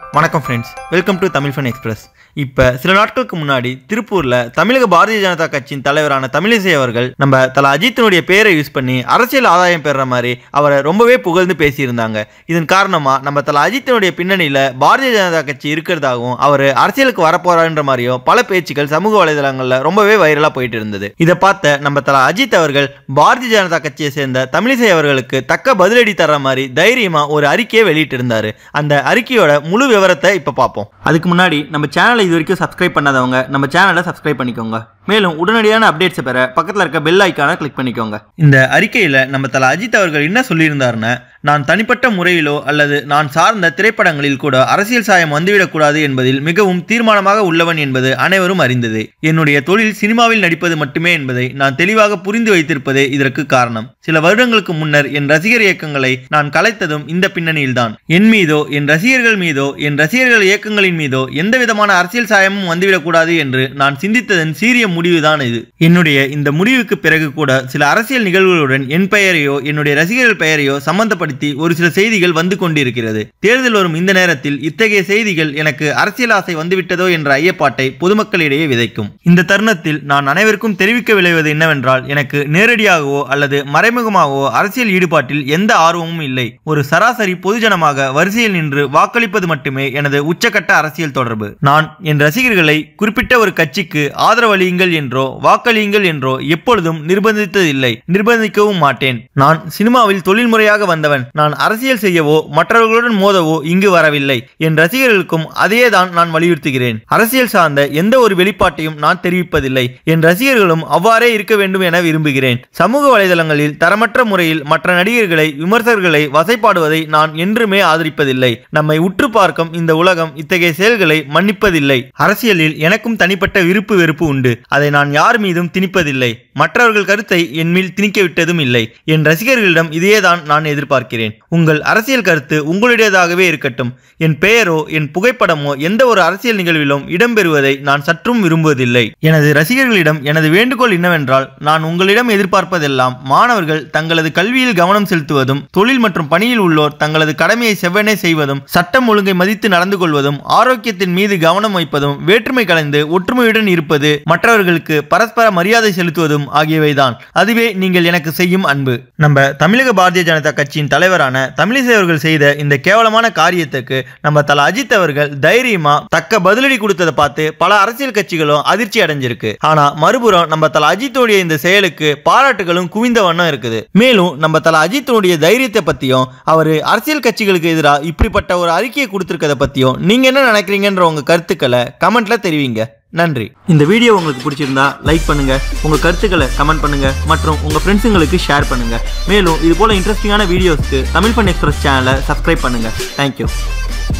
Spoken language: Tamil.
வணக்கம் friends welcome to Tamil fun express இப்போ சில நாட்களுக்கு முன்னாடி திருப்பூரில் தமிழக பாரதிய ஜனதா கட்சியின் தலைவரான தமிழிசை அவர்கள் நம்ம தல அஜித்தினுடைய பேரை யூஸ் பண்ணி அரசியல் ஆதாயம் பெறுற மாதிரி அவரை ரொம்பவே புகழ்ந்து பேசியிருந்தாங்க இதன் காரணமாக நம்ம தல அஜித்தினுடைய பின்னணியில் பாரதிய ஜனதா கட்சி இருக்கிறதாகவும் அவர் அரசியலுக்கு வரப்போறான்ற மாதிரியும் பல பேச்சுக்கள் சமூக வலைதளங்களில் ரொம்பவே வைரலாக போயிட்டு இருந்தது இதை பார்த்த நம்ம தல அஜித் அவர்கள் பாரதிய ஜனதா கட்சியை சேர்ந்த தமிழிசை அவர்களுக்கு தக்க பதிலடி தர்ற மாதிரி தைரியமா ஒரு அறிக்கையை வெளியிட்டிருந்தாரு அந்த அறிக்கையோட முழு விவரத்தை இப்போ பார்ப்போம் அதுக்கு முன்னாடி நம்ம சேனலை இது வரைக்கும் சப்ஸ்கிரைப் பண்ணாதவங்க நம்ம சேனலை சப்ஸ்கிரைப் பண்ணிக்கோங்க மேலும் உடனடியான அப்டேட்ஸை பெற பக்கத்தில் இருக்க பெல் ஐக்கானை கிளிக் பண்ணிக்கோங்க இந்த அறிக்கையில் நம்ம தல அஜித் அவர்கள் என்ன சொல்லியிருந்தாருன்னா நான் தனிப்பட்ட முறையிலோ அல்லது நான் சார்ந்த திரைப்படங்களில் கூட அரசியல் சாயம் வந்துவிடக்கூடாது என்பதில் மிகவும் தீர்மானமாக உள்ளவன் என்பது அனைவரும் அறிந்தது என்னுடைய தொழில் சினிமாவில் நடிப்பது மட்டுமே என்பதை நான் தெளிவாக புரிந்து வைத்திருப்பதே இதற்கு காரணம் சில வருடங்களுக்கு முன்னர் என் ரசிகர் இயக்கங்களை நான் கலைத்ததும் இந்த பின்னணியில்தான் என் மீதோ என் ரசிகர்கள் மீதோ என் ரசிகர்கள் இயக்கங்களின் மீதோ எந்த விதமான அரசியல் சாயமும் வந்துவிடக்கூடாது என்று நான் சிந்தித்ததன் சீரிய முடிவுதான் இது என்னுடைய இந்த முடிவுக்கு பிறகு கூட சில அரசியல் நிகழ்வுகளுடன் என் பெயரையோ என்னுடைய ரசிகர்கள் பெயரையோ சம்பந்தப்படுத்தி ஒரு சில செய்திகள் வந்து கொண்டிருக்கிறது தேர்தல் வரும் இந்த நேரத்தில் இத்தகைய செய்திகள் எனக்கு அரசியல் ஆசை வந்துவிட்டதோ என்ற ஐயப்பாட்டை பொதுமக்களிடையே விதைக்கும் இந்த தருணத்தில் நான் அனைவருக்கும் தெரிவிக்க விளைவது என்னவென்றால் எனக்கு நேரடியாகவோ அல்லது மறைமுகமாகவோ அரசியல் ஈடுபாட்டில் எந்த ஆர்வமும் இல்லை ஒரு சராசரி பொதுஜனமாக வரிசையில் நின்று வாக்களிப்பது மட்டுமே எனது உச்சக்கட்ட அரசியல் தொடர்பு நான் என் ரசிகர்களை குறிப்பிட்ட ஒரு கட்சிக்கு ஆதரவளியுங்கள் என்றோ வாக்களியுங்கள் என்றோ எப்பொழுதும் நிர்பந்தித்ததில்லை நிர்பந்திக்கவும் மாட்டேன் நான் சினிமாவில் தொழில்முறையாக வந்தவன் நான் அரசியல் செய்யவோ மற்றவர்களுடன் மோதவோ இங்கு வரவில்லை என் ரசிகர்களுக்கும் அதையே தான் நான் வலியுறுத்துகிறேன் அரசியல் சார்ந்த எந்த ஒரு வெளிப்பாட்டையும் நான் தெரிவிப்பதில்லை என் ரசிகர்களும் அவ்வாறே இருக்க வேண்டும் என விரும்புகிறேன் சமூக வலைதளங்களில் தரமற்ற முறையில் மற்ற நடிகர்களை விமர்சகர்களை வசைப்பாடுவதை நான் என்றுமே ஆதரிப்பதில்லை நம்மை உற்று பார்க்கும் இந்த உலகம் இத்தகைய செயல்களை மன்னிப்பதில்லை அரசியலில் எனக்கும் தனிப்பட்ட விருப்பு வெறுப்பு உண்டு அதை நான் யார் மீதும் திணிப்பதில்லை மற்றவர்கள் கருத்தை என் மேல் திணிக்க விட்டதும் இல்லை என் ரசிகர்களிடம் இதையேதான் நான் எதிர்பார்க்கிறேன் உங்கள் அரசியல் கருத்து உங்களுடையதாகவே இருக்கட்டும் என் பெயரோ என் புகைப்படமோ எந்த ஒரு அரசியல் நிகழ்விலும் இடம்பெறுவதை நான் சற்றும் விரும்புவதில்லை எனது ரசிகர்களிடம் எனது வேண்டுகோள் என்னவென்றால் நான் உங்களிடம் எதிர்பார்ப்பதெல்லாம் மாணவர்கள் தங்களது கல்வியில் கவனம் செலுத்துவதும் தொழில் மற்றும் பணியில் உள்ளோர் தங்களது கடமையை செவ்வனே செய்வதும் சட்டம் ஒழுங்கை மதித்து நடந்து கொள்வதும் ஆரோக்கியத்தின் மீது கவனம் வைப்பதும் வேற்றுமை கலந்து ஒற்றுமையுடன் இருப்பது மற்றவர்களுக்கு பரஸ்பர மரியாதை செலுத்துவதும் ஆகியவைதான் அதுவே நீங்கள் எனக்கு செய்யும் அன்பு நம்ம தமிழக பாரதிய ஜனதா கட்சியின் தலைவரான தமிழிசை அவர்கள் செய்த இந்த கேவலமான காரியத்துக்கு நம்ம தல அஜித் அவர்கள் தைரியமா தக்க பதிலடி கொடுத்ததை பார்த்து பல அரசியல் கட்சிகளும் அதிர்ச்சி அடைஞ்சிருக்கு ஆனா மறுபுறம் நம்ம தல அஜித்தோடைய இந்த செயலுக்கு பாராட்டுகளும் குவிந்த வண்ணம் இருக்குது மேலும் நம்ம தல அஜித்தினுடைய தைரியத்தை பத்தியும் அவர் அரசியல் கட்சிகளுக்கு எதிராக இப்படிப்பட்ட ஒரு அறிக்கையை கொடுத்திருக்கத பத்தியும் நீங்க என்ன நினைக்கிறீங்கன்ற உங்க கருத்துக்களை கமெண்ட்ல தெரிவிங்க நன்றி இந்த வீடியோ உங்களுக்கு பிடிச்சிருந்தா லைக் பண்ணுங்க உங்க கருத்துக்களை கமெண்ட் பண்ணுங்க மற்றும் உங்க ஃப்ரெண்ட்ஸுங்களுக்கு ஷேர் பண்ணுங்க மேலும் இது போல இன்ட்ரெஸ்டிங்கான வீடியோஸ்க்கு தமிழ் ஃபன் எக்ஸ்பிரஸ் சேனலை சப்ஸ்கிரைப் பண்ணுங்க தேங்க்யூ